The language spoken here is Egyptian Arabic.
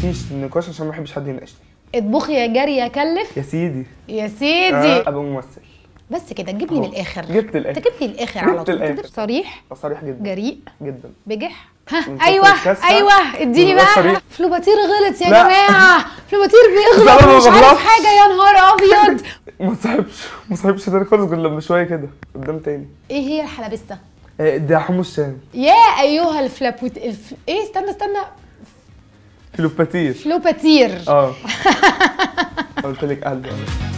تخشيش النقاش عشان ما بحبش حد يناقشني اطبخي يا جاريه كلف يا سيدي يا سيدي آه، ابقى ممثل بس كده تجيب لي من الاخر جبت انت الاخر جبت لي الاخر على جبت طول الآخر. كده صريح صريح جدا جريء جدا بجح ها من ايوه فترة كاسة ايوه اديني ويبقى بقى صريح. فلوباتير غلط يا لا. جماعه فلوباتير بيغلط لا، ما ومش عارف بغلطش. حاجه يا نهار ابيض ما تصاحبش ما تصاحبش تاني خالص غير لما شويه كده قدام تاني ايه هي الحلبسه آه، ده حمص شام يا ايها الفلابوت الف... ايه استنى استنى كيلوباتير فلوباتير اه قلت لك قلبي